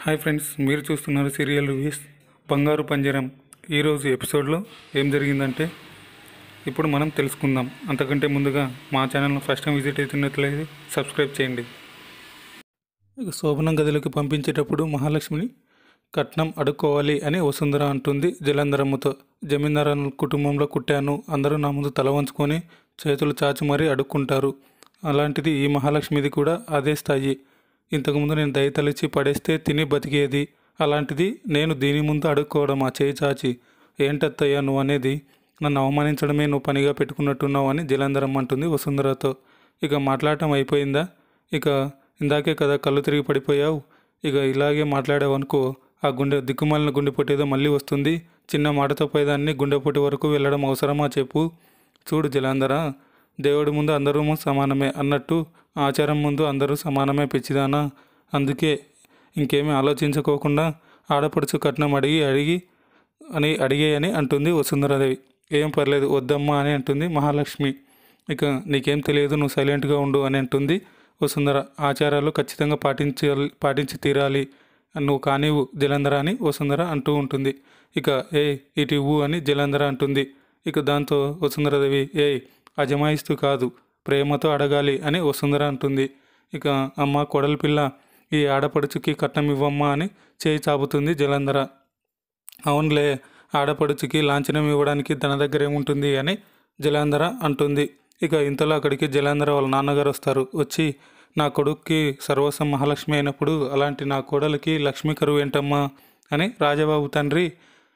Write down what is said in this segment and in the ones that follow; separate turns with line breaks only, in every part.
hi friends మీరు చూస్తున్నారు serial reviews బంగారు పంజరం ఈరోజు ఎపిసోడ్లో ఏం జరిగిందంటే ఇప్పుడు మనం తెలుసుకుందాం అంతకంటే ముందుగా మా ఛానల్ను ఫస్ట్ టైం విజిట్ అవుతున్నట్లయితే సబ్స్క్రైబ్ చేయండి ఇక శోభనం గదిలోకి పంపించేటప్పుడు మహాలక్ష్మిని కట్నం అడుక్కోవాలి అని వసుంధర అంటుంది జలంధరమ్మతో జమీందారు కుటుంబంలో కుట్టాను అందరూ నా ముందు తల వంచుకొని చేతులు చాచి మరీ అడుక్కుంటారు అలాంటిది ఈ మహాలక్ష్మిది కూడా అదే స్థాయి ఇంతకుముందు నేను దయతలిచి పడేస్తే తిని బతికేది అలాంటిది నేను దీని ముందు అడుక్కోవడం ఆ చేయి చాచి ఏంటత్తయ్యా నువ్వు అనేది నన్ను అవమానించడమే నువ్వు పనిగా పెట్టుకున్నట్టున్నావు అని జలంధరమ్మ అంటుంది వసుంధరతో ఇక మాట్లాడటం అయిపోయిందా ఇక ఇందాకే కదా కళ్ళు తిరిగి పడిపోయావు ఇక ఇలాగే మాట్లాడావనుకో ఆ గుండె దిక్కుమాలిన గుండెపోటు ఏదో మళ్ళీ వస్తుంది చిన్న మాటతో పోయేదాన్ని గుండెపోటు వరకు వెళ్ళడం అవసరమా చెప్పు చూడు జలాంధర దేవుడి ముందు అందరూ సమానమే అన్నట్టు ఆచారం ముందు అందరూ సమానమే పిచ్చిదానా అందుకే ఇంకేమీ ఆలోచించుకోకుండా ఆడపడుచు కట్నం అడిగి అడిగి అని అడిగేయని అంటుంది వసుంధరాదేవి ఏం పర్లేదు వద్దమ్మా అని అంటుంది మహాలక్ష్మి ఇక నీకేం తెలియదు నువ్వు సైలెంట్గా ఉండు అని అంటుంది వసుంధర ఆచారాలు ఖచ్చితంగా పాటించాలి పాటించి తీరాలి నువ్వు కానివ్వు జలంధర అని వసుంధర అంటూ ఉంటుంది ఇక ఏ ఇటు ఇవ్వు అని జలంధర అంటుంది ఇక దాంతో వసుంధరాదేవి ఏ అజమాయిస్తూ కాదు ప్రేమతో అడగాలి అని వసుంధర అంటుంది ఇక అమ్మ కొడలి పిల్ల ఈ ఆడపడుచుకి కట్నం ఇవ్వమ్మా అని చేయి చాపుతుంది జలంధర అవునులే ఆడపడుచుకి లాంఛనం ఇవ్వడానికి తన దగ్గర ఏముంటుంది అని జలాంధర అంటుంది ఇక ఇంతలో అక్కడికి జలాంధర వాళ్ళ నాన్నగారు వస్తారు వచ్చి నా కొడుక్కి సర్వస్వం మహాలక్ష్మి అయినప్పుడు అలాంటి నా కోడలికి లక్ష్మీ కరువు ఏంటమ్మా అని రాజబాబు తండ్రి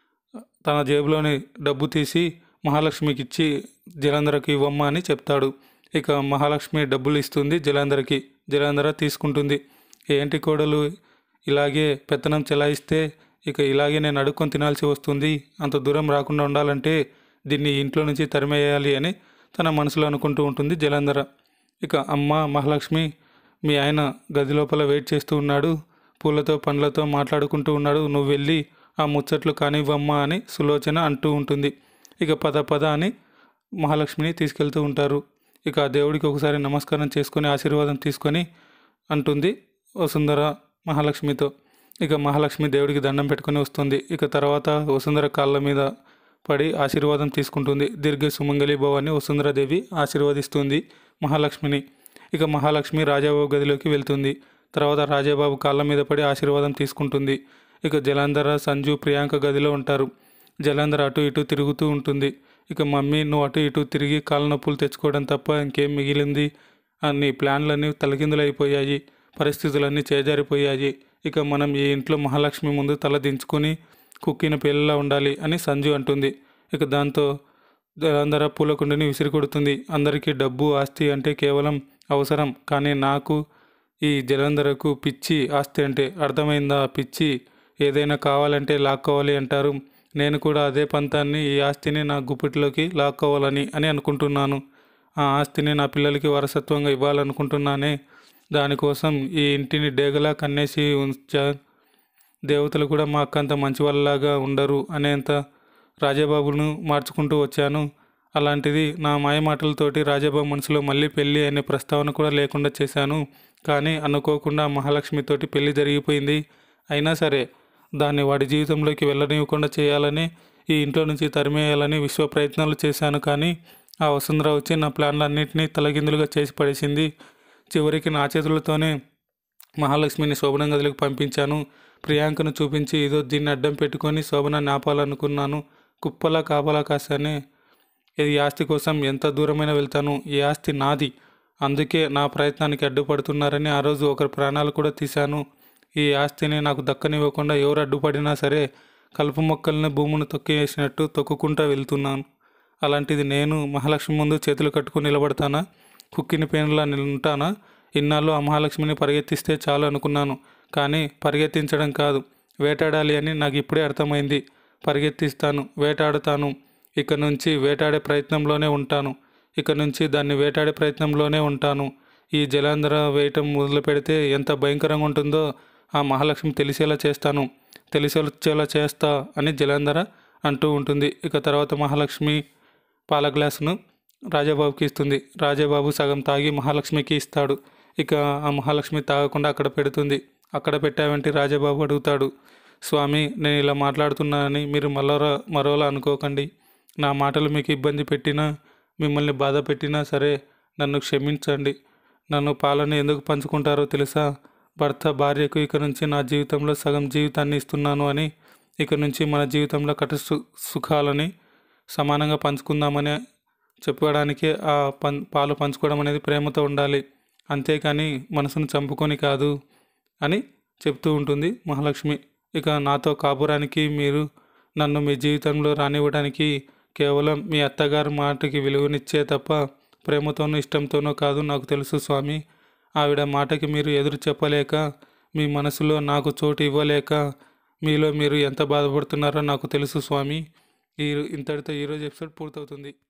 తన జేబులోని డబ్బు తీసి మహాలక్ష్మికి ఇచ్చి జలంధరకి ఇవ్వమ్మా అని చెప్తాడు ఇక మహాలక్ష్మి డబ్బులు ఇస్తుంది జలంధరకి జలంధర తీసుకుంటుంది ఏంటి కోడలు ఇలాగే పెత్తనం చెలాయిస్తే ఇక ఇలాగే నేను అడుక్కొని తినాల్సి వస్తుంది అంత దూరం రాకుండా ఉండాలంటే దీన్ని ఇంట్లో నుంచి తరిమేయాలి అని తన మనసులో అనుకుంటూ ఉంటుంది జలంధర ఇక అమ్మ మహాలక్ష్మి మీ ఆయన గది లోపల వెయిట్ చేస్తూ ఉన్నాడు పూలతో పండ్లతో మాట్లాడుకుంటూ ఉన్నాడు నువ్వు వెళ్ళి ఆ ముచ్చట్లు కానివ్వమ్మా అని సులోచన అంటూ ఉంటుంది ఇక పద పద అని మహాలక్ష్మిని తీసుకెళ్తూ ఉంటారు ఇక ఆ దేవుడికి ఒకసారి నమస్కారం చేసుకొని ఆశీర్వాదం తీసుకొని అంటుంది వసుంధర మహాలక్ష్మితో ఇక మహాలక్ష్మి దేవుడికి దండం పెట్టుకొని వస్తుంది ఇక తర్వాత వసుంధర కాళ్ళ మీద పడి ఆశీర్వాదం తీసుకుంటుంది దీర్ఘ సుమంగళి భవాన్ని వసుంధరాదేవి ఆశీర్వదిస్తుంది మహాలక్ష్మిని ఇక మహాలక్ష్మి రాజాబాబు గదిలోకి వెళ్తుంది తర్వాత రాజాబాబు కాళ్ళ మీద పడి ఆశీర్వాదం తీసుకుంటుంది ఇక జలాంధర సంజు ప్రియాంక గదిలో ఉంటారు జలాంధర అటు ఇటు తిరుగుతూ ఉంటుంది ఇక మమ్మీ నువ్వు అటు ఇటు తిరిగి కాళ్ళ నొప్పులు తెచ్చుకోవడం తప్ప ఇంకేం మిగిలింది అన్ని ప్లాన్లన్నీ తలకిందులైపోయాయి పరిస్థితులన్నీ చేజారిపోయాయి ఇక మనం ఈ ఇంట్లో మహాలక్ష్మి ముందు తల దించుకొని కుక్కిన పిల్లలా ఉండాలి అని సంజు అంటుంది ఇక దాంతో జలాంధర పూలకుండిని విసిరి కొడుతుంది అందరికీ డబ్బు ఆస్తి అంటే కేవలం అవసరం కానీ నాకు ఈ జలంధరకు పిచ్చి ఆస్తి అంటే అర్థమైందా పిచ్చి ఏదైనా కావాలంటే లాక్కోవాలి అంటారు నేను కూడా అదే పంతాన్ని ఈ ఆస్తిని నా గుప్పిట్లోకి లాక్కోవాలని అని అనుకుంటున్నాను ఆ ఆస్తిని నా పిల్లలకి వారసత్వంగా ఇవ్వాలనుకుంటున్నానే దానికోసం ఈ ఇంటిని డేగలా కన్నేసి ఉంచా దేవతలు కూడా మా అక్కంత మంచి వాళ్ళలాగా ఉండరు అనేంత రాజాబాబును మార్చుకుంటూ వచ్చాను అలాంటిది నా మాయ మాటలతోటి రాజాబాబు మనసులో మళ్ళీ పెళ్ళి అనే ప్రస్తావన కూడా లేకుండా చేశాను కానీ అనుకోకుండా మహాలక్ష్మితోటి పెళ్లి జరిగిపోయింది అయినా సరే దాన్ని వాడి జీవితంలోకి వెళ్ళనివ్వకుండా చేయాలని ఈ ఇంట్లో నుంచి తరిమేయాలని విశ్వ ప్రయత్నాలు చేశాను కానీ ఆ వసుంధర వచ్చి నా ప్లాన్లన్నింటినీ తలకిందులుగా చేసి పడేసింది చివరికి నా చేతులతోనే మహాలక్ష్మిని శోభనం గదిలోకి పంపించాను ప్రియాంకను చూపించి ఏదో దీన్ని అడ్డం పెట్టుకొని శోభనాన్ని ఆపాలనుకున్నాను కుప్పలా కాపలా కాసానే ఈ ఆస్తి కోసం ఎంత దూరమైనా వెళ్తాను ఈ ఆస్తి నాది అందుకే నా ప్రయత్నానికి అడ్డుపడుతున్నారని ఆ రోజు ఒకరి ప్రాణాలు కూడా తీశాను ఈ ఆస్తిని నాకు దక్కనివ్వకుండా ఎవరు అడ్డుపడినా సరే కలుపు మొక్కల్ని భూమిని తొక్కేసినట్టు తొక్కుకుంటా వెళ్తున్నాను అలాంటిది నేను మహాలక్ష్మి ముందు చేతులు కట్టుకుని నిలబడతానా కుక్కిన పేనులా ఉంటానా ఇన్నాళ్ళు ఆ మహాలక్ష్మిని పరిగెత్తిస్తే చాలు అనుకున్నాను కానీ పరిగెత్తించడం కాదు వేటాడాలి అని నాకు ఇప్పుడే అర్థమైంది పరిగెత్తిస్తాను వేటాడుతాను ఇక నుంచి వేటాడే ప్రయత్నంలోనే ఉంటాను ఇక నుంచి దాన్ని వేటాడే ప్రయత్నంలోనే ఉంటాను ఈ జలాంధర వేయటం మొదలు పెడితే ఎంత భయంకరంగా ఉంటుందో ఆ మహాలక్ష్మి తెలిసేలా చేస్తాను తెలిసేలా చేస్తా అని జలాంధర అంటూ ఉంటుంది ఇక తర్వాత మహాలక్ష్మి పాల గ్లాసును రాజాబాబుకి ఇస్తుంది రాజాబాబు సగం తాగి మహాలక్ష్మికి ఇస్తాడు ఇక ఆ మహాలక్ష్మి తాగకుండా అక్కడ పెడుతుంది అక్కడ పెట్టావంటి రాజబాబు అడుగుతాడు స్వామి నేను ఇలా మాట్లాడుతున్నానని మీరు మరోలా మరోలా అనుకోకండి నా మాటలు మీకు ఇబ్బంది పెట్టినా మిమ్మల్ని బాధ పెట్టినా సరే నన్ను క్షమించండి నన్ను పాలన ఎందుకు పంచుకుంటారో తెలుసా భర్త భార్యకు ఇక నుంచి నా జీవితంలో సగం జీవితాన్ని ఇస్తున్నాను అని ఇక నుంచి మన జీవితంలో కట సు- సుఖాలని సమానంగా పంచుకుందామని చెప్పడానికి ఆ పం పాలు పంచుకోవడం అనేది ప్రేమతో ఉండాలి అంతేకాని మనసును చంపుకొని కాదు అని చెప్తూ ఉంటుంది మహాలక్ష్మి ఇక నాతో కాపురానికి మీరు నన్ను మీ జీవితంలో రానివ్వడానికి కేవలం మీ అత్తగారి మాటకి విలువనిచ్చే తప్ప ప్రేమతోనూ ఇష్టంతోనూ కాదు నాకు తెలుసు స్వామి ఆవిడ మాటకి మీరు ఎదురు చెప్పలేక మీ మనసులో నాకు చోటు ఇవ్వలేక మీలో మీరు ఎంత బాధపడుతున్నారో నాకు తెలుసు స్వామి ఈ ఇంతటితో ఈరోజు ఎపిసోడ్ పూర్తవుతుంది